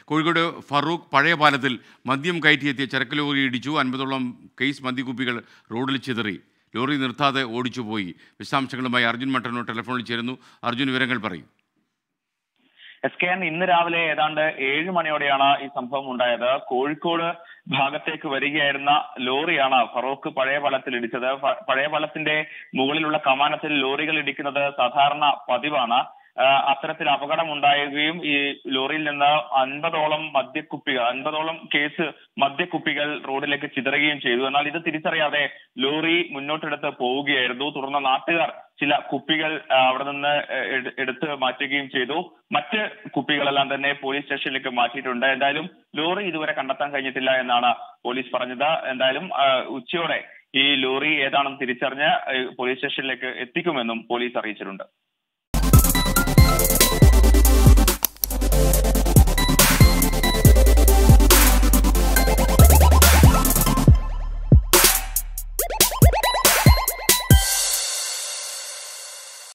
കോഴിക്കോട് ഫറൂഖ് പഴയ പാലത്തിൽ മദ്യം കയറ്റിയെത്തിയ ചരക്ക് ലോറി ഇടിച്ചു അൻപതോളം കേസ് മദ്യക്കുപ്പികൾ റോഡിൽ ചിതറി ലോറി നിർത്താതെ ഓടിച്ചു പോയി വിശദാംശങ്ങളുമായി അർജുൻ മട്ടന്നൂർ ടെലിഫോണിൽ ചേരുന്നു അർജുൻ വിവരങ്ങൾ പറയും എസ് കെ എൻ ഇന്ന് രാവിലെ ഏതാണ്ട് ഏഴ് മണിയോടെയാണ് ഈ സംഭവം ഉണ്ടായത് കോഴിക്കോട് ഭാഗത്തേക്ക് വരികയായിരുന്ന ലോറിയാണ് ഫറോക്ക് പഴയ പാലത്തിൽ ഇടിച്ചത് ഫ- പഴയ പാലത്തിന്റെ മുകളിലുള്ള കമാനത്തിൽ ലോറികൾ ഇടിക്കുന്നത് സാധാരണ പതിവാണ് ആ, അത്തരത്തിൽ അപകടം ഉണ്ടാവുകയും ഈ ലോറിയിൽ നിന്ന് അൻപതോളം മദ്യക്കുപ്പികൾ അൻപതോളം കേസ് മദ്യക്കുപ്പികൾ റോഡിലേക്ക് ചിതറുകയും ചെയ്തു എന്നാൽ ഇത് തിരിച്ചറിയാതെ ലോറി മുന്നോട്ടെടുത്ത് പോവുകയായിരുന്നു തുടർന്ന് നാട്ടുകാർ ചില കുപ്പികൾ ആ, അവിടെ നിന്ന് എ- എടു- എടുത്ത് മാറ്റുകയും ചെയ്തു മറ്റ് കുപ്പികളെല്ലാം തന്നെ പോലീസ് സ്റ്റേഷനിലേക്ക് മാറ്റിയിട്ടുണ്ട് എന്തായാലും ലോറി ഇതുവരെ കണ്ടെത്താൻ കഴിഞ്ഞിട്ടില്ല എന്നാണ് പോലീസ് പറഞ്ഞത് എന്തായാലും ആ, ഉച്ചയോടെ ഈ ലോറി ഏതാണെന്ന് തിരിച്ചറിഞ്ഞ് ഏ, പോലീസ് സ്റ്റേഷനിലേക്ക് എത്തിക്കുമെന്നും പോലീസ് അറിയിച്ചിട്ടുണ്ട്